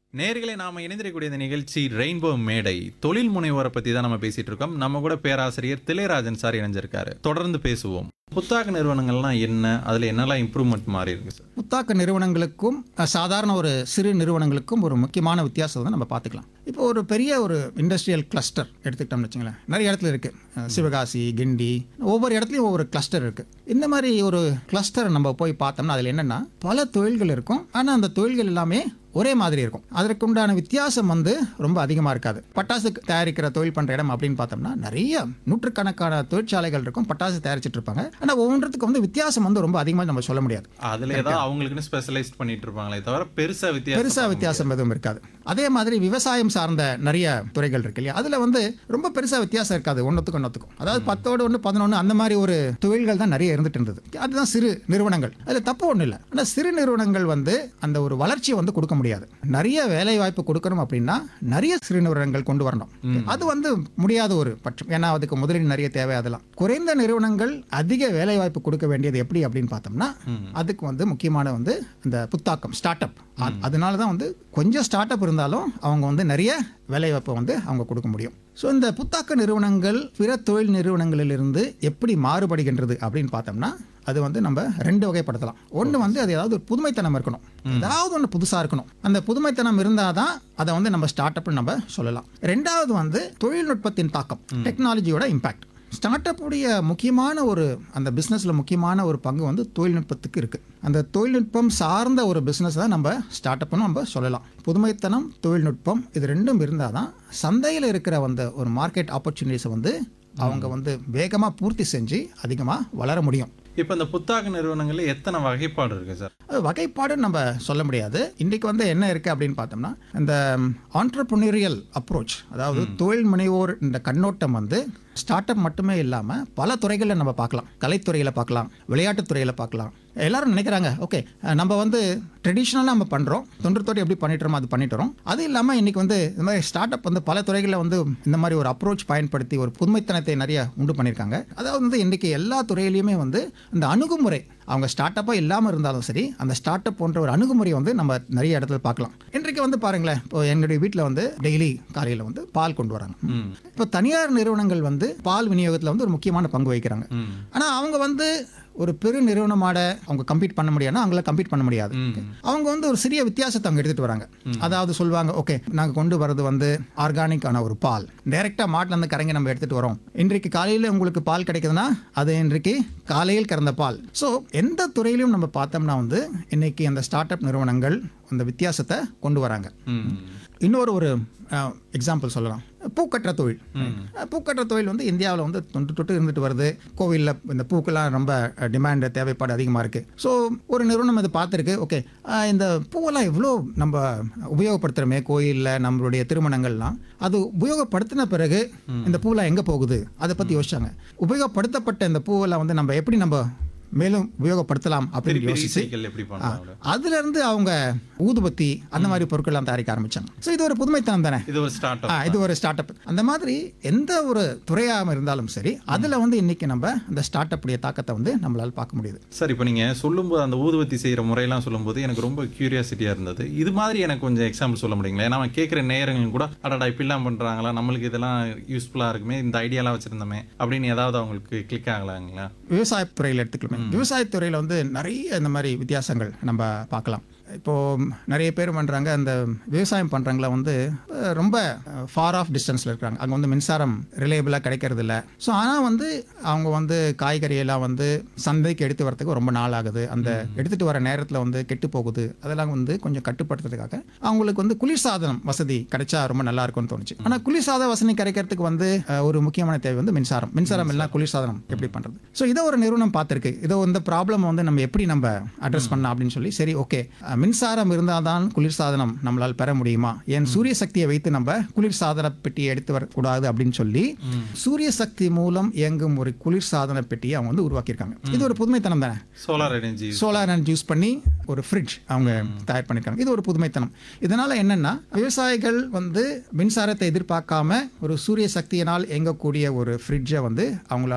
நேர்களை நாம இணைந்திருக்கக்கூடிய இந்த நிகழ்ச்சி ரெயின்போ மேடை தொழில் முனைவோரை பத்தி தான் நம்ம பேசிட்டு இருக்கோம் நம்ம கூட பேராசிரியர் திளையராஜன் சார் இணைஞ்சிருக்காரு தொடர்ந்து பேசுவோம் புத்தாக்க நிறுவனங்கள்லாம் என்ன அதுல என்னெல்லாம் இம்ப்ரூவ்மெண்ட் மாறி இருக்கு சார் புத்தாக்க நிறுவனங்களுக்கும் அஹ், சாதாரண ஒரு சிறு நிறுவனங்களுக்கும் ஒரு முக்கியமான வித்தியாசம் வந்து நம்ம பார்த்துக்கலாம் இப்போ ஒரு பெரிய ஒரு இண்டஸ்ட்ரியல் கிளஸ்டர் எடுத்துக்கிட்டோம்னு வச்சுங்களேன் நிறைய இடத்துல இருக்கு அஹ், சிவகாசி கிண்டி ஒவ்வொரு இடத்துலையும் ஒவ்வொரு கிளஸ்டர் இருக்கு இந்த மாதிரி ஒரு கிளஸ்டர் நம்ம போய் பார்த்தோம்னா அதில் என்னென்னா பல தொழில்கள் இருக்கும் ஆனால் அந்த தொழில்கள் எல்லாமே ஒரே மாதிரி இருக்கும் அதற்குண்டான வித்தியாசம் வந்து ரொம்ப அதிகமாக இருக்காது பட்டாசு தயாரிக்கிற தொழில் பண்ணுற இடம் அப்படின்னு பார்த்தோம்னா நிறைய நூற்றுக்கணக்கான தொழிற்சாலைகள் இருக்கும் பட்டாசு தயாரிச்சிட்டு இருப்பாங்க ஆனால் ஒவ்வொன்றத்துக்கு வந்து வித்தியாசம் வந்து ரொம்ப அதிகமாக நம்ம சொல்ல முடியாது அதுல ஏதாவது அவங்களுக்குன்னு ஸ்பெஷலைஸ் பண்ணிட்டு இருப்பாங்களே தவிர பெருசா வித்தியாசம் பெருசா வித்தியாசம் எதுவும் இருக்காது அதே மாதிரி விவசாயம் சார்ந்த நிறைய துறைகள் இருக்கு இல்லையா அதுல வந்து ரொம்ப பெருசா வித்தியாசம் இருக்காது ஒன்றுத்துக்கும் ஒன்றுத்துக்கும் அதாவது பத்தோடு ஒன்று பதினொன்று அந்த மாதிரி ஒரு தொழில்கள் தான் நிறைய இருந்துட்டு இருந்தது அதுதான் சிறு நிறுவனங்கள் அதுல தப்பு ஒன்றும் இல்லை ஆனால் சிறு நிறுவனங்கள் வந்து அந்த ஒரு வளர்ச்சியை வந்து கொடுக்க முடியாது நிறைய வேலை வாய்ப்பு கொடுக்கணும் அப்படின்னா நிறைய சிறு நிறுவனங்கள் கொண்டு வரணும் அது வந்து முடியாத ஒரு பட்சம் ஏன்னா அதுக்கு முதலீடு நிறைய தேவை அதெல்லாம் குறைந்த நிறுவனங்கள் அதிக வேலை வாய்ப்பு கொடுக்க வேண்டியது எப்படி அப்படின்னு பார்த்தோம்னா அதுக்கு வந்து முக்கியமான வந்து இந்த புத்தாக்கம் ஸ்டார்ட் அப் அதனால தான் வந்து கொஞ்சம் ஸ்டார்ட் அப் இருந்தாலும் அவங்க வந்து நிறைய வேலைவாய்ப்பை வந்து அவங்க கொடுக்க முடியும் ஸோ இந்த புத்தாக்க நிறுவனங்கள் பிற தொழில் நிறுவனங்களிலிருந்து எப்படி மாறுபடுகின்றது அப்படின்னு பார்த்தோம்னா அது வந்து நம்ம ரெண்டு வகைப்படுத்தலாம் ஒன்று வந்து அது ஏதாவது ஒரு புதுமைத்தனம் இருக்கணும் ஏதாவது ஒன்று புதுசாக இருக்கணும் அந்த புதுமைத்தனம் இருந்தால் தான் அதை வந்து நம்ம ஸ்டார்ட் அப்னு நம்ம சொல்லலாம் ரெண்டாவது வந்து தொழில்நுட்பத்தின் தாக்கம் டெக்னாலஜியோட இம்பாக்ட் ஸ்டார்ட் உடைய முக்கியமான ஒரு அந்த பிஸ்னஸில் முக்கியமான ஒரு பங்கு வந்து தொழில்நுட்பத்துக்கு இருக்குது அந்த தொழில்நுட்பம் சார்ந்த ஒரு பிஸ்னஸ் தான் நம்ம ஸ்டார்ட் அப்னு நம்ம சொல்லலாம் புதுமைத்தனம் தொழில்நுட்பம் இது ரெண்டும் இருந்தால் தான் சந்தையில் இருக்கிற அந்த ஒரு மார்க்கெட் ஆப்பர்ச்சுனிட்டிஸை வந்து அவங்க வந்து வேகமாக பூர்த்தி செஞ்சு அதிகமாக வளர முடியும் இப்ப இந்த புத்தாக்க நிறுவனங்கள்ல எத்தனை வகைப்பாடு இருக்கு சார் அது வகைப்பாடுன்னு நம்ம சொல்ல முடியாது இன்றைக்கு வந்து என்ன இருக்குது அப்படின்னு பார்த்தோம்னா இந்த ஆண்டர்ப்ரனியரியல் அப்ரோச் அதாவது தொழில் முனைவோர் இந்த கண்ணோட்டம் வந்து ஸ்டார்ட் அப் மட்டுமே இல்லாமல் பல துறைகளில் நம்ம பார்க்கலாம் கலைத்துறையில் பார்க்கலாம் விளையாட்டுத் துறையில் பார்க்கலாம் எல்லாரும் நினைக்கிறாங்க ஓகே நம்ம வந்து ட்ரெடிஷ்னலாக நம்ம பண்ணுறோம் தொன்று தொட்டு எப்படி பண்ணிட்டுறோமோ அது பண்ணிட்டுறோம் அது இல்லாமல் இன்றைக்கி வந்து இந்த மாதிரி ஸ்டார்ட் அப் வந்து பல துறைகளில் வந்து இந்த மாதிரி ஒரு அப்ரோச் பயன்படுத்தி ஒரு புதுமைத்தனத்தை நிறைய உண்டு பண்ணியிருக்காங்க அதாவது வந்து இன்றைக்கி எல்லா துறையிலையுமே வந்து இந்த அணுகுமுறை அவங்க ஸ்டார்ட் அப்பாக இல்லாமல் இருந்தாலும் சரி அந்த ஸ்டார்ட் அப் போன்ற ஒரு அணுகுமுறையை வந்து நம்ம நிறைய இடத்துல பார்க்கலாம் இன்றைக்கு வந்து பாருங்களேன் இப்போ என்னுடைய வீட்டில் வந்து டெய்லி காலையில் வந்து பால் கொண்டு வராங்க ம் இப்போ தனியார் நிறுவனங்கள் வந்து பால் விநியோகத்தில் வந்து ஒரு முக்கியமான பங்கு வகிக்கிறாங்க ம் ஆனால் அவங்க வந்து ஒரு பெரு நிறுவனமாட அவங்க கம்பீட் பண்ண முடியாதுன்னா அவங்கள கம்பீட் பண்ண முடியாது அவங்க வந்து ஒரு சிறிய வித்தியாசத்தை அவங்க எடுத்துட்டு வராங்க அதாவது சொல்லுவாங்க ஓகே நாங்கள் கொண்டு வரது வந்து ஆர்கானிக்கான ஒரு பால் டைரெக்டாக மாட்டில் இருந்து கறங்கி நம்ம எடுத்துட்டு வரோம் இன்றைக்கு காலையில் உங்களுக்கு பால் கிடைக்குதுன்னா அது இன்றைக்கு காலையில் கறந்த பால் ஸோ எந்த துறையிலும் நம்ம பார்த்தோம்னா வந்து இன்னைக்கு அந்த ஸ்டார்ட் அப் நிறுவனங்கள் அந்த வித்தியாசத்தை கொண்டு வராங்க ம் இன்னொரு ஒரு எக்ஸாம்பிள் சொல்லலாம் பூக்கட்டுற தொழில் பூக்கட்டுற தொழில் வந்து இந்தியாவில் வந்து தொன்று தொட்டு இருந்துட்டு வருது கோவிலில் இந்த பூக்கெல்லாம் ரொம்ப டிமாண்ட் தேவைப்பாடு அதிகமாக இருக்குது ஸோ ஒரு நிறுவனம் இதை பார்த்துருக்கு ஓகே இந்த பூவெல்லாம் எவ்வளோ நம்ம உபயோகப்படுத்துகிறோமே கோயிலில் நம்மளுடைய திருமணங்கள்லாம் அது உபயோகப்படுத்தின பிறகு இந்த பூவெல்லாம் எங்கே போகுது அதை பற்றி யோசிச்சாங்க உபயோகப்படுத்தப்பட்ட இந்த பூவெல்லாம் வந்து நம்ம எப்படி நம்ம மேலும் உபயோகப்படுத்தலாம் அப்படின்னு திருப்பி யோசிச்சு ரீசைக்கிள் எப்படி பண்றாங்க அதுல இருந்து அவங்க ஊதுபத்தி அந்த மாதிரி பொருட்கள்லாம் தயாரிக்க ஆரம்பிச்சாங்க ஸோ இது ஒரு புதுமைத்தனம் தானே இது ஒரு ஸ்டார்ட் ஆ, இது ஒரு ஸ்டார்ட் அப் அந்த மாதிரி எந்த ஒரு துறையாக இருந்தாலும் சரி அதுல வந்து இன்னைக்கு நம்ம இந்த ஸ்டார்ட் உடைய தாக்கத்தை வந்து நம்மளால பார்க்க முடியுது சார் இப்போ நீங்கள் சொல்லும்போது அந்த ஊதுவத்தி செய்கிற முறையெல்லாம் சொல்லும்போது எனக்கு ரொம்ப க்யூரியாசிட்டியாக இருந்தது இது மாதிரி எனக்கு கொஞ்சம் எக்ஸாம்பிள் சொல்ல முடியுங்களா ஏன்னா அவன் கேட்குற நேரங்கள் கூட அடடா இப்படிலாம் பண்ணுறாங்களா நம்மளுக்கு இதெல்லாம் யூஸ்ஃபுல்லாக இருக்குமே இந்த ஐடியாலாம் வச்சுருந்தோமே அப்படின்னு ஏதாவது அவங்களுக்கு கிளிக் ஆகலாங்களா விவசாயத்துறையில் எடுத்துக்கலாமே விவசாயத்துறையில் வந்து நிறைய இந்த மாதிரி வித்தியாசங்கள் நம்ம பார்க்கலாம் இப்போ நிறைய பேர் பண்ணுறாங்க அந்த விவசாயம் பண்ணுறவங்கள வந்து அஹ், ரொம்ப ஃபார் ஆஃப் டிஸ்டன்ஸில் இருக்காங்க அங்கே வந்து மின்சாரம் ரிலேபிளாக கிடைக்கிறது இல்லை ஸோ ஆனால் வந்து அவங்க வந்து காய்கறியெல்லாம் வந்து சந்தைக்கு எடுத்து வரதுக்கு ரொம்ப நாள் ஆகுது அந்த எடுத்துகிட்டு வர நேரத்தில் வந்து கெட்டு போகுது அதெல்லாம் வந்து கொஞ்சம் கட்டுப்படுத்துறதுக்காக அவங்களுக்கு வந்து குளிர்சாதனம் வசதி கிடைச்சா ரொம்ப நல்லா இருக்கும்னு தோணுச்சு ஆனால் குளிர்சாத வசதி கிடைக்கிறதுக்கு வந்து அஹ், ஒரு முக்கியமான தேவை வந்து மின்சாரம் மின்சாரம் எல்லாம் குளிர்சாதனம் எப்படி பண்ணுறது ஸோ இதை ஒரு நிறுவனம் பார்த்துருக்கு இதோ இந்த ப்ராப்ளம் வந்து நம்ம எப்படி நம்ம அட்ரஸ் பண்ணலாம் அப்படின்னு சொல்லி சரி ஓகே மின்சாரம் இருந்தால் தான் குளிர்சாதனம் நம்மளால் பெற முடியுமா ஏன் சூரிய சக்தியை வைத்து நம்ம குளிர்சாதன பெட்டியை எடுத்து வரக்கூடாது அப்படின்னு சொல்லி சூரிய சக்தி மூலம் இயங்கும் ஒரு குளிர்சாதன பெட்டியை அவங்க வந்து உருவாக்கியிருக்காங்க இது ஒரு புதுமைத்தனம் தானே solar energy solar energy use பண்ணி ஒரு ஃப்ரிட்ஜ் அவங்க தயார் பண்ணியிருக்காங்க இது ஒரு புதுமைத்தனம் இதனால என்னன்னா விவசாயிகள் வந்து மின்சாரத்தை எதிர்பார்க்காம ஒரு சூரிய சக்தியினால் இயங்கக்கூடிய ஒரு ஃப்ரிட்ஜை வந்து அவங்களால